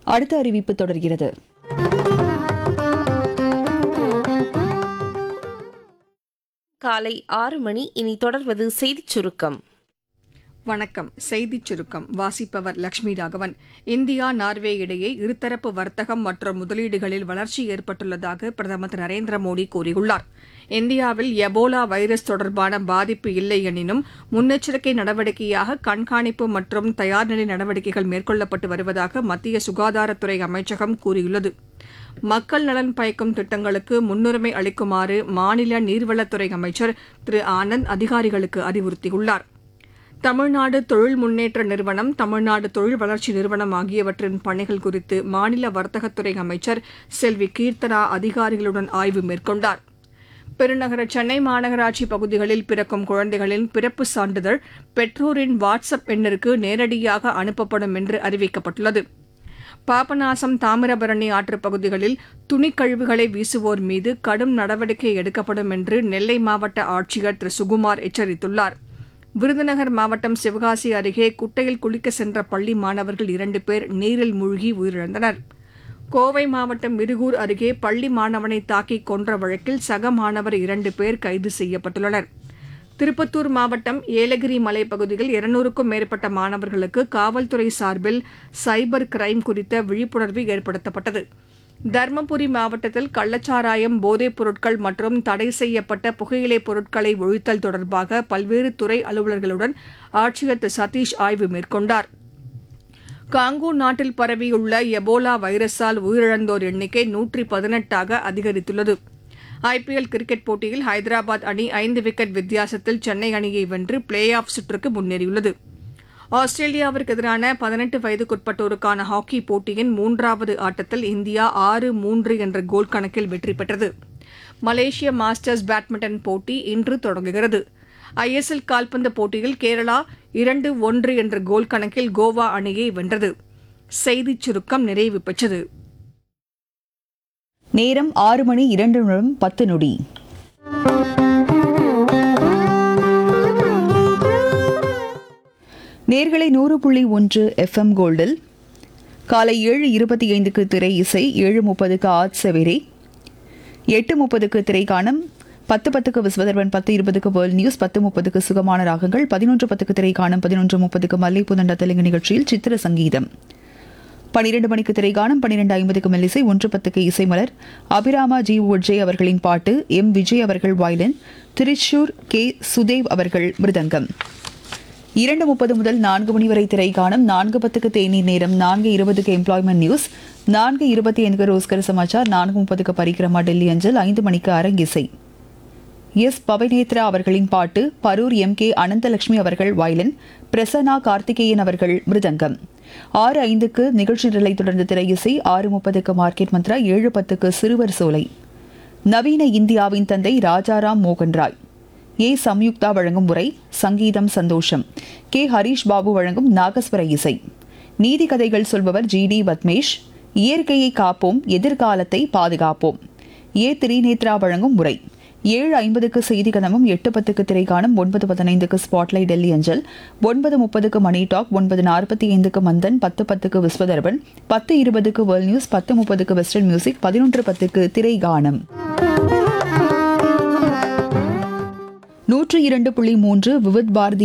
அடுத்த அறிவிப்பு தொடர்கிறது காலை ஆறு மணி இனி தொடர்வது செய்திச் சுருக்கம் வணக்கம் செய்திச் சுருக்கம் வாசிப்பவர் லட்சுமி ராகவன் இந்தியா நார்வே இடையே இருதரப்பு வர்த்தகம் மற்றும் முதலீடுகளில் வளர்ச்சி ஏற்பட்டுள்ளதாக பிரதமர் திரு நரேந்திர மோடி கூறியுள்ளார் இந்தியாவில் எபோலா வைரஸ் தொடர்பான பாதிப்பு இல்லை எனினும் முன்னெச்சரிக்கை நடவடிக்கையாக கண்காணிப்பு மற்றும் தயார்நிலை நடவடிக்கைகள் மேற்கொள்ளப்பட்டு வருவதாக மத்திய சுகாதாரத்துறை அமைச்சகம் கூறியுள்ளது மக்கள் நலன் பயக்கும் திட்டங்களுக்கு முன்னுரிமை அளிக்குமாறு மாநில நீர்வளத்துறை அமைச்சர் திரு ஆனந்த் அதிகாரிகளுக்கு அறிவுறுத்தியுள்ளார் தமிழ்நாடு தொழில் முன்னேற்ற நிறுவனம் தமிழ்நாடு தொழில் வளர்ச்சி நிறுவனம் ஆகியவற்றின் பணிகள் குறித்து மாநில வர்த்தகத்துறை அமைச்சர் செல்வி கீர்த்தனா அதிகாரிகளுடன் ஆய்வு மேற்கொண்டார் பெருநகர சென்னை மாநகராட்சி பகுதிகளில் பிறக்கும் குழந்தைகளின் பிறப்பு சான்றிதழ் பெற்றோரின் வாட்ஸ்அப் எண்ணிற்கு நேரடியாக அனுப்பப்படும் என்று அறிவிக்கப்பட்டுள்ளது பாபநாசம் தாமிரபரணி ஆற்றுப் பகுதிகளில் துணிக்கழிவுகளை வீசுவோர் மீது கடும் நடவடிக்கை எடுக்கப்படும் என்று நெல்லை மாவட்ட ஆட்சியர் திரு சுகுமார் எச்சரித்துள்ளார் விருதுநகர் மாவட்டம் சிவகாசி அருகே குட்டையில் குளிக்க சென்ற பள்ளி மாணவர்கள் இரண்டு பேர் நீரில் மூழ்கி உயிரிழந்தனர் கோவை மாவட்டம் மிருகூர் அருகே பள்ளி மாணவனை தாக்கி கொன்ற வழக்கில் சக மாணவர் இரண்டு பேர் கைது செய்யப்பட்டுள்ளனர் திருப்பத்தூர் மாவட்டம் ஏலகிரி மலைப்பகுதியில் இருநூறுக்கும் மேற்பட்ட மாணவர்களுக்கு காவல்துறை சார்பில் சைபர் கிரைம் குறித்த விழிப்புணர்வு ஏற்படுத்தப்பட்டது தருமபுரி மாவட்டத்தில் கள்ளச்சாராயம் போதைப் பொருட்கள் மற்றும் தடை செய்யப்பட்ட புகையிலைப் பொருட்களை ஒழித்தல் தொடர்பாக பல்வேறு துறை அலுவலர்களுடன் ஆட்சியர் திரு சதீஷ் ஆய்வு மேற்கொண்டார் காங்கோ நாட்டில் பரவியுள்ள எபோலா வைரஸால் உயிரிழந்தோர் எண்ணிக்கை நூற்றி பதினெட்டாக அதிகரித்துள்ளது ஐபிஎல் கிரிக்கெட் போட்டியில் ஹைதராபாத் அணி ஐந்து விக்கெட் வித்தியாசத்தில் சென்னை அணியை வென்று பிளே ஆஃப் சுற்றுக்கு முன்னேறியுள்ளது ஆஸ்திரேலியாவிற்கு எதிரான பதினெட்டு வயதுக்குட்பட்டோருக்கான ஹாக்கி போட்டியின் மூன்றாவது ஆட்டத்தில் இந்தியா ஆறு மூன்று என்ற கோல் கணக்கில் வெற்றி பெற்றது மலேசிய மாஸ்டர்ஸ் பேட்மிண்டன் போட்டி இன்று தொடங்குகிறது ஐஎஸ்எல் கால்பந்து போட்டியில் கேரளா இரண்டு ஒன்று என்ற கோல் கணக்கில் கோவா அணியை வென்றது செய்திச் சுருக்கம் நிறைவு பெற்றது நேரம் ஆறு மணி இரண்டு நிமிடம் பத்து நொடி நேர்களை நூறு புள்ளி ஒன்று எஃப்எம் கோல்டில் காலை ஏழு இருபத்தி ஐந்துக்கு திரை இசை ஏழு முப்பதுக்கு ஆத் செவேரே எட்டு முப்பதுக்கு திரைக்காணம் பத்து பத்துக்கு விஸ்வதர்வன் பத்து இருபதுக்கு வேர்ல்ட் நியூஸ் பத்து முப்பதுக்கு சுகமான ராகங்கள் பதினொன்று பத்துக்கு திரைக்காணம் பதினொன்று முப்பதுக்கு மல்லைப்புதண்ட தெலுங்கு நிகழ்ச்சியில் சித்திர சங்கீதம் பனிரெண்டு மணிக்கு திரைகாணம் பனிரெண்டு ஐம்பதுக்கு மெல்லிசை ஒன்று பத்துக்கு இசைமலர் அபிராமா ஜி உட்ஜே அவர்களின் பாட்டு எம் விஜய் அவர்கள் வயலின் திருச்சூர் கே சுதேவ் அவர்கள் மிருதங்கம் இரண்டு முப்பது முதல் நான்கு மணி வரை திரைக்காணம் நான்கு பத்துக்கு தேநீர் நேரம் நான்கு இருபதுக்கு எம்ப்ளாய்மெண்ட் நியூஸ் நான்கு இருபத்தி ஐந்துக்கு ரோஸ்கர் சமாச்சார் நான்கு முப்பதுக்கு பரிக்கிரமா டெல்லி அஞ்சல் ஐந்து மணிக்கு அரங்கிசை எஸ் பவனேத்ரா அவர்களின் பாட்டு பரூர் எம் கே அனந்தலட்சுமி அவர்கள் வயலின் பிரசன்னா கார்த்திகேயன் அவர்கள் மிருதங்கம் ஆறு ஐந்துக்கு நிகழ்ச்சி நிலை தொடர்ந்து திரையிசை ஆறு முப்பதுக்கு மார்க்கெட் மந்த்ரா ஏழு பத்துக்கு சிறுவர் சோலை நவீன இந்தியாவின் தந்தை ராஜாராம் மோகன் ராய் ஏ சம்யுக்தா வழங்கும் உரை சங்கீதம் சந்தோஷம் கே ஹரீஷ் பாபு வழங்கும் நாகஸ்வர இசை நீதி கதைகள் சொல்பவர் ஜி டி பத்மேஷ் இயற்கையை காப்போம் எதிர்காலத்தை பாதுகாப்போம் ஏ திரிநேத்ரா வழங்கும் உரை ஏழு ஐம்பதுக்கு செய்தி கதமும் எட்டு பத்துக்கு திரைக்காணும் ஒன்பது பதினைந்துக்கு ஸ்பாட்லைட் டெல்லி அஞ்சல் ஒன்பது முப்பதுக்கு மணி டாக் ஒன்பது நாற்பத்தி ஐந்துக்கு மந்தன் பத்து பத்துக்கு விஸ்வதர்பன் பத்து இருபதுக்கு வேர்ல்ட் நியூஸ் பத்து முப்பதுக்கு வெஸ்டர்ன் மியூசிக் பதினொன்று பத்துக்கு திரைகானம் நூற்று இரண்டு புள்ளி மூன்று விவித் பாரதி